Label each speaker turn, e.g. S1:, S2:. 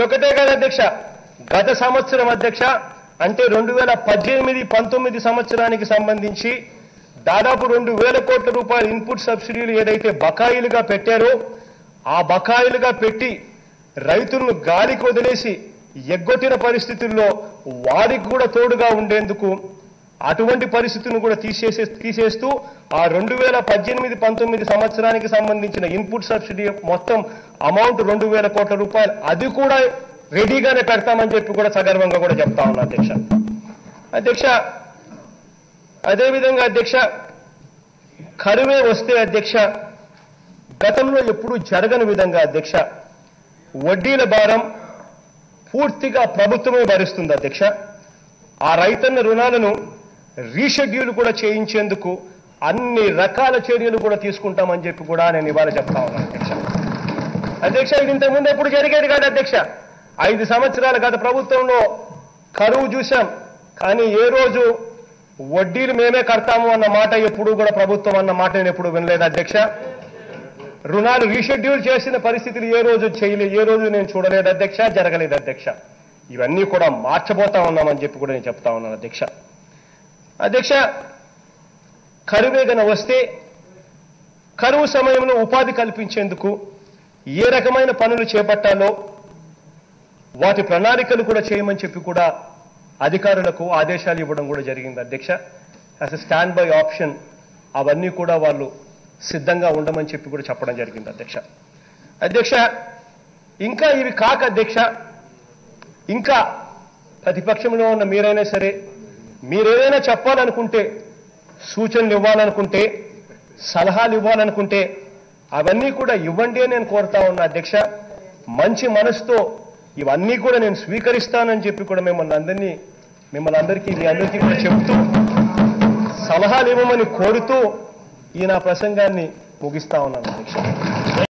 S1: ఇదొకటే కాదు అధ్యక్ష గత సంవత్సరం అధ్యక్ష అంటే రెండు వేల పద్దెనిమిది పంతొమ్మిది సంవత్సరానికి సంబంధించి దాదాపు రెండు వేల కోట్ల రూపాయల ఇన్పుట్ సబ్సిడీలు ఏదైతే బకాయిలుగా పెట్టారో ఆ బకాయిలుగా పెట్టి రైతులను గాలికి వదిలేసి ఎగ్గొట్టిన పరిస్థితుల్లో వారికి కూడా తోడుగా ఉండేందుకు అటువంటి పరిస్థితులను కూడా తీసేసే తీసేస్తూ ఆ రెండు వేల పద్దెనిమిది పంతొమ్మిది సంవత్సరానికి సంబంధించిన ఇన్పుట్ సబ్సిడీ మొత్తం అమౌంట్ రెండు వేల కోట్ల రూపాయలు అది కూడా రెడీగానే పెడతామని చెప్పి కూడా సగర్వంగా కూడా చెప్తా ఉన్నా అధ్యక్ష అధ్యక్ష అదేవిధంగా అధ్యక్ష కరువే వస్తే అధ్యక్ష గతంలో ఎప్పుడూ జరగని విధంగా అధ్యక్ష వడ్డీల భారం పూర్తిగా ప్రభుత్వమే భరిస్తుంది అధ్యక్ష ఆ రైతన్న రుణాలను రీషెడ్యూల్ కూడా చేయించేందుకు అన్ని రకాల చర్యలు కూడా తీసుకుంటామని చెప్పి కూడా నేను ఇవాళ చెప్తా ఉన్నాను అధ్యక్ష అధ్యక్ష ఇది ఇంతకుముందు ఎప్పుడు జరిగేది కాదు అధ్యక్ష ఐదు సంవత్సరాల గత ప్రభుత్వంలో కరువు చూశాం కానీ ఏ రోజు వడ్డీలు మేమే కడతాము అన్న మాట ఎప్పుడు కూడా ప్రభుత్వం అన్న మాట నేను ఎప్పుడు వినలేదు అధ్యక్ష రుణాలు రీషెడ్యూల్ చేసిన పరిస్థితులు ఏ రోజు చేయలే ఏ రోజు నేను చూడలేదు అధ్యక్ష జరగలేదు అధ్యక్ష ఇవన్నీ కూడా మార్చబోతా ఉన్నామని చెప్పి కూడా నేను చెప్తా ఉన్నాను అధ్యక్ష అధ్యక్ష కరువేగన వస్తే కరువు సమయంలో ఉపాధి కల్పించేందుకు ఏ రకమైన పనులు చేపట్టాలో వాటి ప్రణాళికలు కూడా చేయమని చెప్పి కూడా అధికారులకు ఆదేశాలు ఇవ్వడం కూడా జరిగింది అధ్యక్ష as a standby option అవన్నీ కూడా వాళ్ళు సిద్ధంగా ఉండమని చెప్పి కూడా చెప్పడం జరిగింది అధ్యక్ష అధ్యక్ష ఇంకా ఇవి కాక అధ్యక్ష ఇంకా ప్రతిపక్షంలో ఉన్న మీరైనా సరే మీరేదైనా చెప్పాలనుకుంటే సూచనలు ఇవ్వాలనుకుంటే సలహాలు ఇవ్వాలనుకుంటే అవన్నీ కూడా ఇవ్వండి అని నేను కోరుతా ఉన్నా అధ్యక్ష మంచి మనసుతో ఇవన్నీ కూడా నేను స్వీకరిస్తానని చెప్పి కూడా మిమ్మల్ని అందరినీ మిమ్మల్ని అందరికీ మీ అందరికీ కూడా చెప్తూ సలహాలు ఇవ్వమని కోరుతూ ఈ నా ప్రసంగాన్ని ముగిస్తా ఉన్నాను అధ్యక్ష